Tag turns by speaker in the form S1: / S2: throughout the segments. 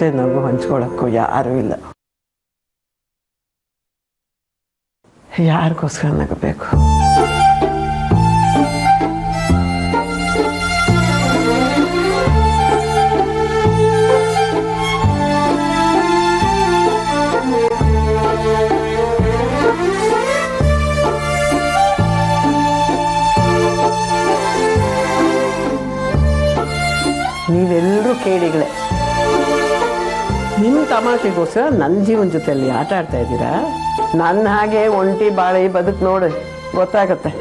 S1: ಜೊತೆ ನಗು ಹಂಚ್ಕೊಳ್ಳೋಕ್ಕೂ ಯಾರೂ ಇಲ್ಲ ಯಾರಿಗೋಸ್ಕರ ನಗಬೇಕು ನೀವೆಲ್ಲರೂ ಕೇಳಿಗಳೇ ನಿಮ್ಮ ತಮಾಷೆಗೋಸ್ಕರ ನನ್ನ ಜೀವನ ಜೊತೆಯಲ್ಲಿ ಆಟ ಆಡ್ತಾ ಇದ್ದೀರಾ ನನ್ನ ಹಾಗೆ ಒಂಟಿ ಬಾಳಿ ಬದುಕು ನೋಡಿ ಗೊತ್ತಾಗತ್ತೆ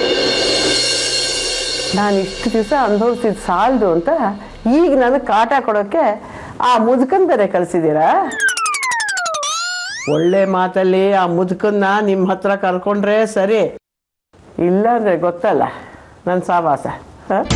S1: ನಾನು ಇಷ್ಟು ದಿವಸ ಅನುಭವಿಸಿದ ಸಾಲದು ಅಂತ ಈಗ ನನಗೆ ಕಾಟ ಕೊಡೋಕ್ಕೆ ಆ ಮುದುಕನ್ ಬೇರೆ ಕಳಿಸಿದ್ದೀರಾ ಒಳ್ಳೆ ಮಾತಲ್ಲಿ ಆ ಮುದುಕನ್ನ ನಿಮ್ಮ ಹತ್ರ ಕರ್ಕೊಂಡ್ರೆ ಸರಿ ಇಲ್ಲಾಂದ್ರೆ ಗೊತ್ತಲ್ಲ ನನ್ನ ಸಾವಾಸ ಹಾಂ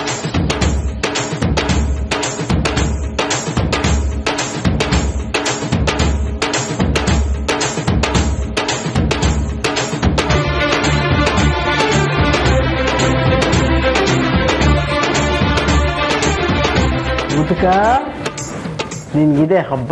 S1: ಮುದುಕ ನಿನ್ಗಿದೆ ಹಬ್ಬ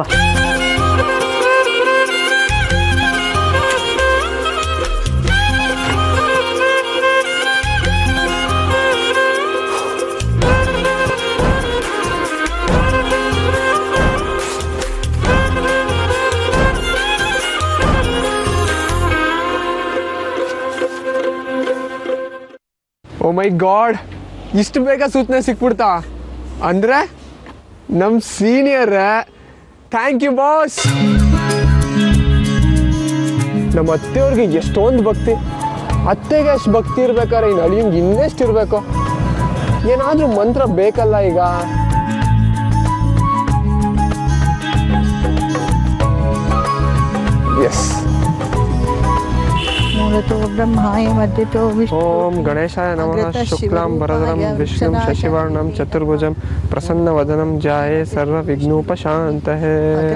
S2: ಓ ಮೈ ಗಾಡ್ ಇಷ್ಟು ಬೇಗ ಸೂಚನೆ ಸಿಕ್ಬಿಡ್ತಾ ಅಂದ್ರೆ ನಮ್ಮ ಸೀನಿಯರ್ ಥ್ಯಾಂಕ್ ಯು ಬಾಸ್ ನಮ್ಮ ಅತ್ತೆಯವ್ರಿಗೆ ಎಷ್ಟೊಂದು ಭಕ್ತಿ ಅತ್ತೆಗೆ ಅಷ್ಟು ಭಕ್ತಿ ಇರ್ಬೇಕಾದ್ರೆ ಇನ್ನು ಅಳಿಯಂಗೆ ಇನ್ನೆಷ್ಟು ಇರಬೇಕು ಏನಾದರೂ ಮಂತ್ರ ಬೇಕಲ್ಲ ಈಗ ಎಸ್
S3: ಮೂಲತೋ ಬ್ರಹ್ಮಾಯ ಮಧ್ಯತೋ ವಿಷ್ಣು
S2: ಓಂ ಗಣೇಶಾಯ ನಮಃ
S3: ಅಗ್ರತ
S2: ಶುಕ್ಲಾಂ ವರದರಂ
S3: ಶಿವರೂಪಾಯ
S2: ವಿಷ್ಣುಂ
S3: ವೃಷಣಾಯ
S2: ಶಶಿವರ್ಣಂ ಚತುರ್ಭುಜಂ ಪ್ರಸನ್ನವದನಂ ಜಾಯೇ ಸರ್ವ ವಿಘ್ನೋಪಶಾಂತಹೇ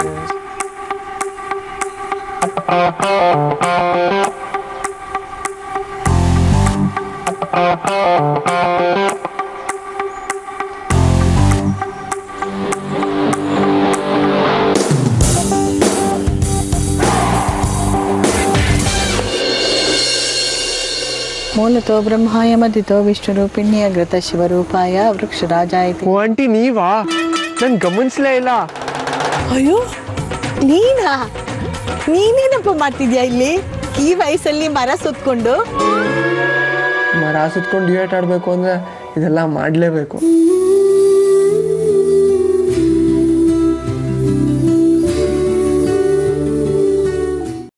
S3: ಮೂಲತೋ ಬ್ರಹ್ಮಾಯ ಮಧ್ಯತೋ ವಿಷ್ಣು ರೂಪಿಣಿ ಅಗ್ರತ ಶಿವರೂಪಾಯ ವೃಕ್ಷರಾಜಾಯ
S2: ಓ ಆಂಟಿ ನೀವಾ ನನ್ ಗಮನಿಸ್ಲೇ ಇಲ್ಲ
S3: ಅಯ್ಯೋ ನೀನಾ ನೀನೇನಪ್ಪ ಮಾಡ್ತಿದ್ಯಾ ಇಲ್ಲಿ ಈ ವಯಸ್ಸಲ್ಲಿ ಮರ ಸುತ್ಕೊಂಡು
S2: ಮರ ಸುತ್ಕೊಂಡು ಡಿಯೇಟ್ ಆಡ್ಬೇಕು ಅಂದ್ರೆ ಇದೆಲ್ಲ ಮಾಡ್ಲೇಬೇಕು
S3: ಹ್ಮ್